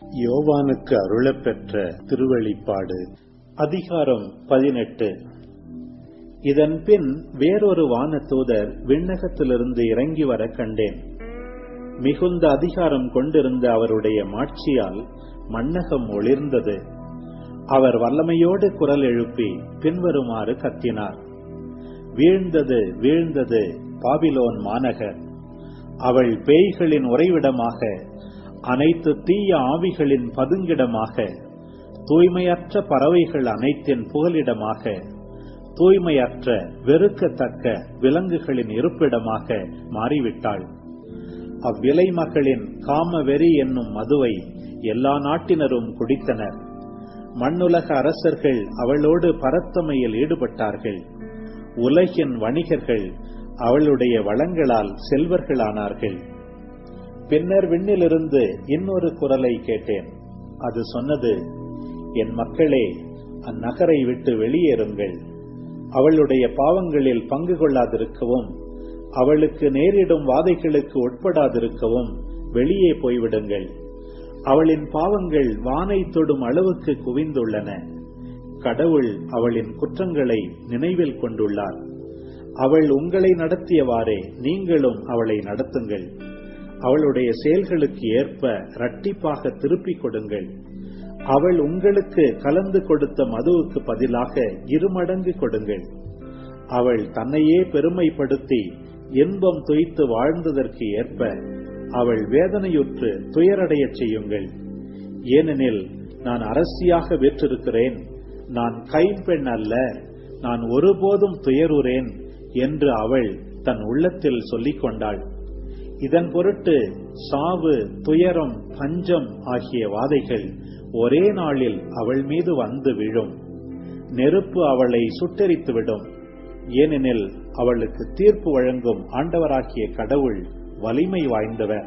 யோவானுக்கு அருளப்பெற்ற திருவெளிப்பாடு அதிகாரம் பதினெட்டு இதன் பின் வேறொரு வானதூதர் விண்ணகத்திலிருந்து இறங்கி வர கண்டேன் மிகுந்த அதிகாரம் கொண்டிருந்த அவருடைய மாட்சியால் மண்ணகம் ஒளிர்ந்தது அவர் வல்லமையோடு குரல் எழுப்பி பின்வருமாறு கத்தினார் வீழ்ந்தது வீழ்ந்தது பாபிலோன் மாநகர் அவள் பேய்களின் உறைவிடமாக அனைத்து தீய ஆவிகளின் பதுங்கிடமாக தூய்மையற்ற பறவைகள் அனைத்தின் புகலிடமாக தூய்மையற்ற வெறுக்கத்தக்க விலங்குகளின் இருப்பிடமாக மாறிவிட்டாள் அவ்விலை மகளின் காம வெறி என்னும் மதுவை எல்லா நாட்டினரும் குடித்தனர் மண்ணுலக அரசர்கள் அவளோடு பரத்தமையில் ஈடுபட்டார்கள் உலகின் வணிகர்கள் அவளுடைய வளங்களால் செல்வர்களானார்கள் பின்னர் விண்ணிலிருந்து இன்னொரு குரலை கேட்டேன் அது சொன்னது என் மக்களே அந்நகரை விட்டு வெளியேறுங்கள் அவளுடைய பாவங்களில் பங்கு கொள்ளாதிருக்கவும் அவளுக்கு நேரிடும் வாதைகளுக்கு உட்படாதிருக்கவும் வெளியே போய்விடுங்கள் அவளின் பாவங்கள் வானை தொடும் அளவுக்கு குவிந்துள்ளன கடவுள் அவளின் குற்றங்களை நினைவில் கொண்டுள்ளார் அவள் உங்களை நடத்தியவாறே நீங்களும் அவளை நடத்துங்கள் அவளுடைய செயல்களுக்கு ஏற்ப இரட்டிப்பாக திருப்பிக் கொடுங்கள் அவள் உங்களுக்கு கலந்து கொடுத்த மதுவுக்கு பதிலாக இருமடங்கு கொடுங்கள் அவள் தன்னையே பெருமைப்படுத்தி இன்பம் துய்த்து வாழ்ந்ததற்கு ஏற்ப அவள் வேதனையுற்று துயரடையச் செய்யுங்கள் ஏனெனில் நான் அரசியாக வெற்றிருக்கிறேன் நான் கைம்பெண் அல்ல நான் ஒருபோதும் துயருறேன் என்று அவள் தன் உள்ளத்தில் சொல்லிக் கொண்டாள் இதன் பொருட்டு சாவு துயரம் பஞ்சம் ஆகிய வாதைகள் ஒரே நாளில் அவள் மீது வந்து விழும் நெருப்பு அவளை சுட்டெரித்துவிடும் ஏனெனில் அவளுக்கு தீர்ப்பு வழங்கும் ஆண்டவராகிய கடவுள் வலிமை வாய்ந்தவர்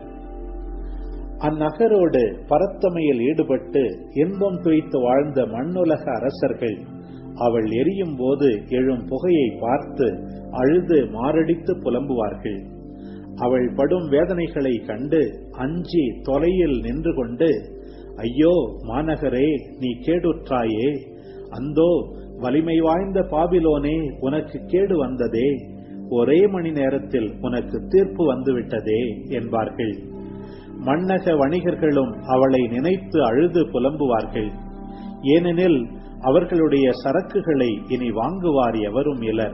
அந்நகரோடு பரத்தமையில் ஈடுபட்டு இன்பம் துய்த்து வாழ்ந்த மண்ணுலக அரசர்கள் அவள் எரியும் போது எழும் புகையை பார்த்து அழுது மாரடித்து புலம்புவார்கள் அவள் படும் வேதனைகளை கண்டு அஞ்சி தொலையில் நின்று கொண்டு ஐயோ மாநகரே நீ கேடுற்றாயே அந்தோ வலிமை வாய்ந்த பாபிலோனே உனக்கு கேடு வந்ததே ஒரே மணி நேரத்தில் உனக்கு தீர்ப்பு வந்துவிட்டதே என்பார்கள் மன்னக வணிகர்களும் அவளை நினைத்து அழுது புலம்புவார்கள் ஏனெனில் அவர்களுடைய சரக்குகளை இனி வாங்குவார் எவரும் இலர்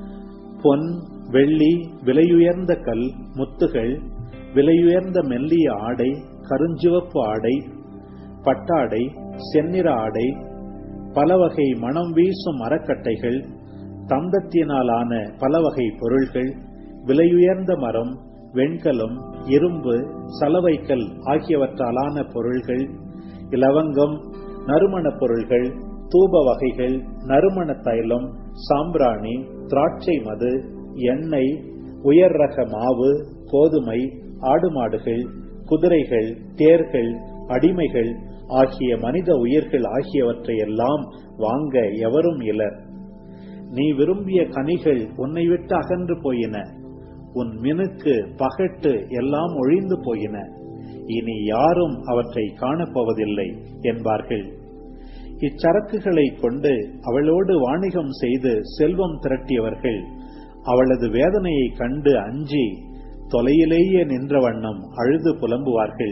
பொன் வெள்ளி விலையுயர்ந்த கல் முத்துகள் விலையுயர்ந்த மெல்லிய ஆடை கருஞ்சிவப்பு ஆடை பட்டாடை செந்நிற ஆடை பல வகை மனம் வீசும் மரக்கட்டைகள் தந்தத்தினாலான பல வகை பொருள்கள் விலையுயர்ந்த மரம் வெண்கலம் இரும்பு சலவைக்கல் ஆகியவற்றாலான பொருள்கள் இலவங்கம் நறுமணப் பொருள்கள் தூப வகைகள் நறுமண தைலம் சாம்பிராணி திராட்சை மது எண்ணெய் உயர் ரக மாவு கோதுமை ஆடு மாடுகள் குதிரைகள் தேர்கள் அடிமைகள் ஆகிய மனித உயிர்கள் ஆகியவற்றை எல்லாம் வாங்க எவரும் இலர் நீ விரும்பிய கனிகள் உன்னை விட்டு அகன்று போயின உன் மினுக்கு பகட்டு எல்லாம் ஒழிந்து போயின இனி யாரும் அவற்றை காணப்போவதில்லை என்பார்கள் இச்சரக்குகளை கொண்டு அவளோடு வாணிகம் செய்து செல்வம் திரட்டியவர்கள் அவளது வேதனையை கண்டு அஞ்சி தொலையிலேயே நின்ற வண்ணம் அழுது புலம்புவார்கள்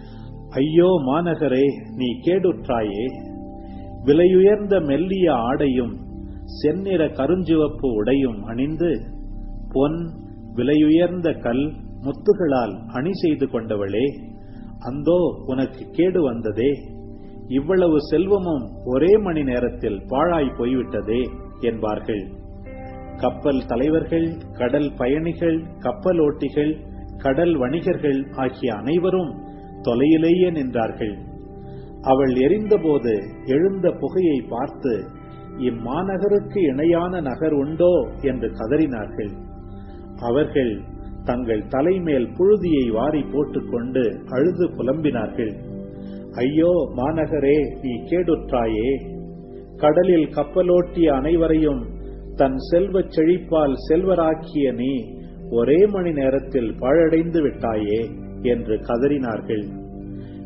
ஐயோ மாநகரே நீ கேடுற்றாயே விலையுயர்ந்த மெல்லிய ஆடையும் செந்நிற கருஞ்சிவப்பு உடையும் அணிந்து பொன் விலையுயர்ந்த கல் முத்துகளால் அணி செய்து கொண்டவளே அந்தோ உனக்கு கேடு வந்ததே இவ்வளவு செல்வமும் ஒரே மணி நேரத்தில் பாழாய் போய்விட்டதே என்பார்கள் கப்பல் தலைவர்கள் கடல் பயணிகள் கப்பல் ஓட்டிகள் கடல் வணிகர்கள் ஆகிய அனைவரும் தொலையிலேயே நின்றார்கள் அவள் எரிந்தபோது எழுந்த புகையை பார்த்து இம்மாநகருக்கு இணையான நகர் உண்டோ என்று கதறினார்கள் அவர்கள் தங்கள் தலைமேல் புழுதியை வாரி போட்டுக்கொண்டு அழுது புலம்பினார்கள் ஐயோ மாநகரே நீ கேடுற்றாயே கடலில் கப்பலோட்டிய அனைவரையும் தன் செல்வச் செழிப்பால் செல்வராக்கிய நீ ஒரே மணி நேரத்தில் பாழடைந்து விட்டாயே என்று கதறினார்கள்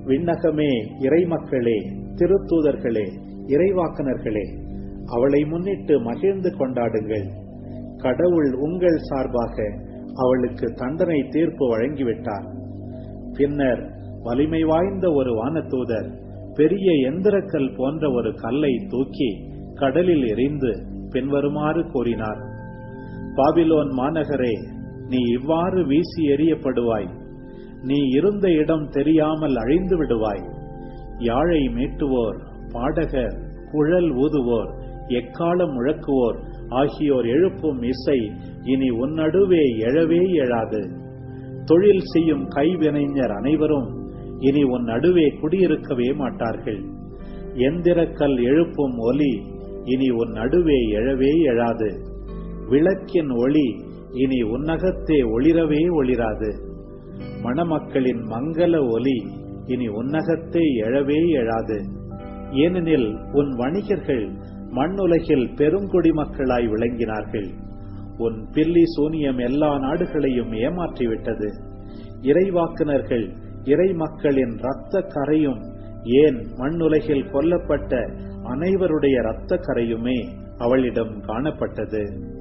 விண்ணகமே இறைமக்களே திருத்தூதர்களே இறைவாக்கனர்களே அவளை முன்னிட்டு மகிழ்ந்து கொண்டாடுங்கள் கடவுள் உங்கள் சார்பாக அவளுக்கு தண்டனை தீர்ப்பு வழங்கிவிட்டார் பின்னர் வலிமை வாய்ந்த ஒரு வானதூதர் பெரிய எந்திரக்கல் போன்ற ஒரு கல்லை தூக்கி கடலில் எறிந்து பின்வருமாறு கூறினார் பாபிலோன் மாநகரே நீ இவ்வாறு வீசி எறியப்படுவாய் நீ இருந்த இடம் தெரியாமல் அழிந்து விடுவாய் யாழை மீட்டுவோர் பாடகர் குழல் ஊதுவோர் எக்காலம் முழக்குவோர் ஆகியோர் எழுப்பும் இசை இனி உன் நடுவே எழவே எழாது தொழில் செய்யும் கைவினைஞர் அனைவரும் இனி உன் நடுவே குடியிருக்கவே மாட்டார்கள் எந்திரக்கல் எழுப்பும் ஒலி இனி உன் நடுவே எழவே எழாது விளக்கின் ஒளி இனி உன்னகத்தே ஒளிரவே ஒளிராது மணமக்களின் மங்கள ஒலி இனி உன்னகத்தே எழவே எழாது ஏனெனில் உன் வணிகர்கள் மண்ணுலகில் பெருங்குடிமக்களாய் விளங்கினார்கள் உன் பில்லி சூனியம் எல்லா நாடுகளையும் ஏமாற்றிவிட்டது இறைவாக்குனர்கள் இறை மக்களின் இரத்த கரையும் ஏன் மண்ணுலகில் கொல்லப்பட்ட அனைவருடைய இரத்த கரையுமே அவளிடம் காணப்பட்டது